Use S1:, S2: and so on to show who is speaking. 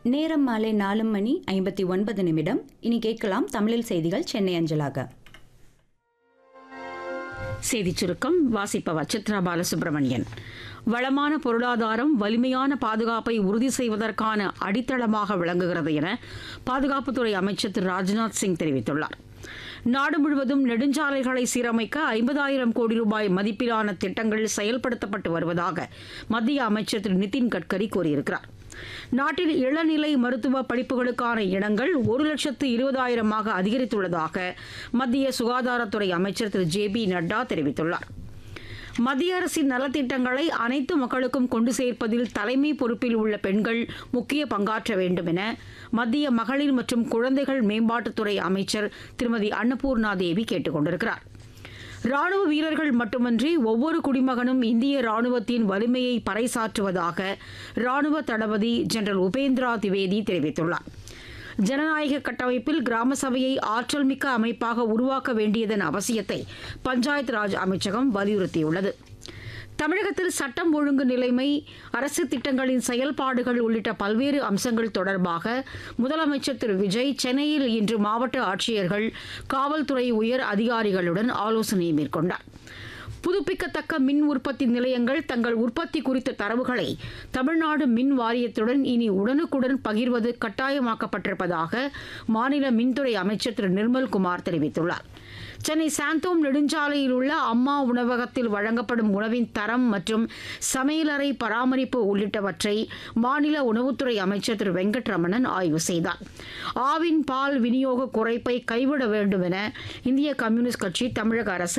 S1: நேரம் மாலை நாலு மணி ஐம்பத்தி ஒன்பது நிமிடம் இனி கேட்கலாம் தமிழில் செய்திகள் சென்னை அஞ்சலாக
S2: செய்திச் சுருக்கம் வாசிப்பவர் சித்ரா பாலசுப்ரமணியன் வளமான பொருளாதாரம் வலிமையான பாதுகாப்பை உறுதி செய்வதற்கான அடித்தளமாக விளங்குகிறது என பாதுகாப்புத்துறை அமைச்சர் திரு ராஜ்நாத் சிங் தெரிவித்துள்ளார் நாடு முழுவதும் நெடுஞ்சாலைகளை சீரமைக்க ஐம்பதாயிரம் கோடி ரூபாய் மதிப்பிலான திட்டங்கள் செயல்படுத்தப்பட்டு வருவதாக மத்திய அமைச்சர் திரு நிதின் கட்கரி கூறியிருக்கிறார் நாட்டில் இளநிலை மருத்துவ படிப்புகளுக்கான இடங்கள் ஒரு லட்சத்து இருபதாயிரமாக அதிகரித்துள்ளதாக மத்திய சுகாதாரத்துறை அமைச்சர் திரு ஜே பி நட்டா தெரிவித்துள்ளார் மத்திய அரசின் நலத்திட்டங்களை அனைத்து மக்களுக்கும் கொண்டு சேர்ப்பதில் தலைமை பொறுப்பில் உள்ள பெண்கள் முக்கிய பங்காற்ற வேண்டும் என மத்திய மகளிர் மற்றும் குழந்தைகள் மேம்பாட்டுத்துறை அமைச்சர் திருமதி அன்னபூர்ணா தேவி கேட்டுக் கொண்டிருக்கிறார் ராணுவ வீரர்கள் மட்டுமன்றி ஒவ்வொரு குடிமகனும் இந்திய ராணுவத்தின் வலிமையை பறைசாற்றுவதாக ராணுவ தளபதி ஜெனரல் உபேந்திரா திவேதி தெரிவித்துள்ளார் ஜனநாயக கட்டமைப்பில் கிராம சபையை ஆற்றல் மிக்க அமைப்பாக உருவாக்க வேண்டியதன் அவசியத்தை பஞ்சாயத் ராஜ் அமைச்சகம் வலியுறுத்தியுள்ளது தமிழகத்தில் சட்டம் ஒழுங்கு நிலைமை அரசு திட்டங்களின் செயல்பாடுகள் உள்ளிட்ட பல்வேறு அம்சங்கள் தொடர்பாக முதலமைச்சர் திரு விஜய் சென்னையில் இன்று மாவட்ட ஆட்சியர்கள் காவல்துறை உயர் அதிகாரிகளுடன் ஆலோசனை மேற்கொண்டார் புதுப்பிக்கத்தக்க மின் உற்பத்தி நிலையங்கள் தங்கள் உற்பத்தி குறித்த தரவுகளை தமிழ்நாடு மின் வாரியத்துடன் இனி உடனுக்குடன் பகிர்வது கட்டாயமாக்கப்பட்டிருப்பதாக மாநில மின்துறை அமைச்சர் திரு நிர்மல்குமார் தெரிவித்துள்ளார் சென்னை சாந்தோம் நெடுஞ்சாலையில் உள்ள அம்மா உணவகத்தில் வழங்கப்படும் உணவின் தரம் மற்றும் சமையலறை பராமரிப்பு உள்ளிட்டவற்றை மாநில உணவுத்துறை அமைச்சர் திரு வெங்கட்ரமணன் ஆய்வு செய்தார் ஆவின் பால் விநியோக குறைப்பை கைவிட வேண்டும் என இந்திய கம்யூனிஸ்ட் கட்சி தமிழக அரசை